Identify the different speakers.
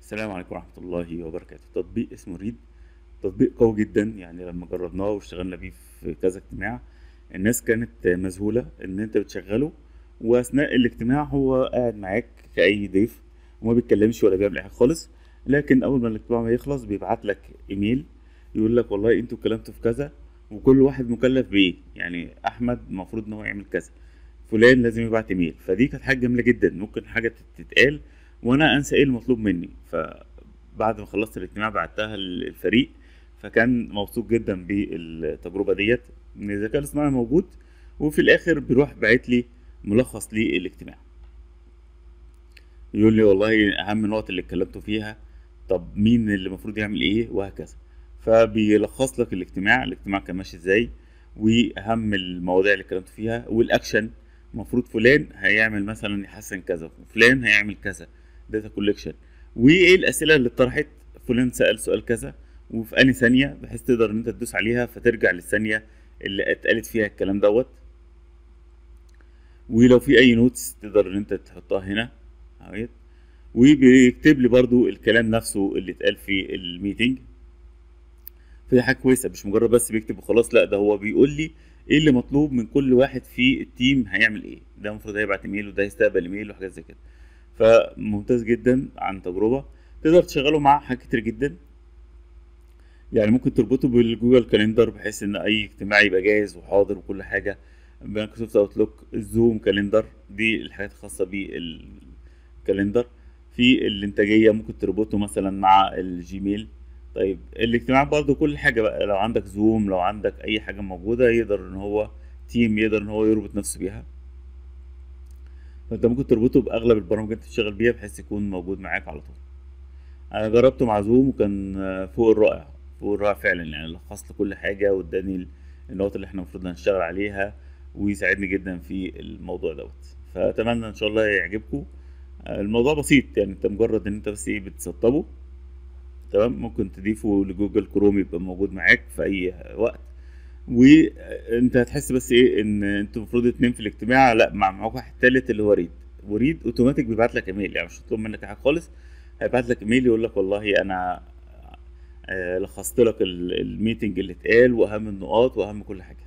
Speaker 1: السلام عليكم ورحمة الله وبركاته تطبيق اسمه ريد تطبيق قوي جدا يعني لما جربناه واشتغلنا بيه في كذا اجتماع الناس كانت مذهولة ان انت بتشغله واثناء الاجتماع هو قاعد معاك كأي ضيف وما بيتكلمش ولا بيعمل اي حاجة خالص لكن اول ما الاجتماع ما يخلص بيبعت لك ايميل يقول لك والله انتوا اتكلمتوا في كذا وكل واحد مكلف بايه يعني احمد المفروض ان هو يعمل كذا فلان لازم يبعت ايميل فدي كانت حاجه جميله جدا ممكن حاجه تتقال وانا انسى ايه المطلوب مني فبعد ما خلصت الاجتماع بعتها للفريق فكان مبسوط جدا بالتجربه ديت ان الذكاء الاصطناعي موجود وفي الاخر بيروح باعت لي ملخص للاجتماع يقول لي والله اهم النقط اللي اتكلمتوا فيها طب مين اللي المفروض يعمل ايه وهكذا فبيلخص لك الاجتماع الاجتماع كان ماشي ازاي واهم المواضيع اللي اتكلمت فيها والاكشن المفروض فلان هيعمل مثلا يحسن كذا وفلان هيعمل كذا داتا كولكشن وايه الاسئله اللي اتطرحت فلان سال سؤال كذا وفي انهي ثانيه بحيث تقدر ان انت تدوس عليها فترجع للثانيه اللي اتقالت فيها الكلام دوت ولو في اي نوتس تقدر ان انت تحطها هنا اهيت وبيكتب لي برضو الكلام نفسه اللي اتقال في الميتنج فدي حاجه كويسه مش مجرد بس بيكتب وخلاص لا ده هو بيقول لي ايه اللي مطلوب من كل واحد في التيم هيعمل ايه ده المفروض هيبعت ايميل وده هيستقبل ايميل وحاجات زي كده فممتاز جدا عن تجربه تقدر تشغله مع حاجات كتير جدا يعني ممكن تربطه بالجوجل كاليندر بحيث ان اي اجتماع يبقى جاهز وحاضر وكل حاجه مايكروسوفت اوتلوك زوم كاليندر دي الحاجات الخاصه بالكاليندر في الانتاجيه ممكن تربطه مثلا مع الجيميل طيب الاجتماع برضه كل حاجه بقى لو عندك زوم لو عندك اي حاجه موجوده يقدر ان هو تيم يقدر ان هو يربط نفسه بيها فانت ممكن تربطه باغلب البرامج اللي انت بتشتغل بيها بحيث يكون موجود معاك على طول انا جربته مع زوم وكان فوق الرائع فوق الرائع فعلا يعني لخص لي كل حاجه واداني النقط اللي احنا المفروض نشتغل عليها ويساعدني جدا في الموضوع دوت فاتمنى ان شاء الله يعجبكم الموضوع بسيط يعني انت مجرد ان انت بس ايه بتسطبه تمام ممكن تضيفه لجوجل كروم يبقى موجود معاك في اي وقت وانت هتحس بس ايه ان انتوا المفروض اتنين في الاجتماع لا مع معاك واحد تالت اللي هو ريد وريد اوتوماتيك بيبعت لك ايميل يعني مش هتطلب منك حاجه خالص هيبعت لك ايميل يقول لك والله انا لخصت لك الميتنج اللي اتقال واهم النقاط واهم كل حاجه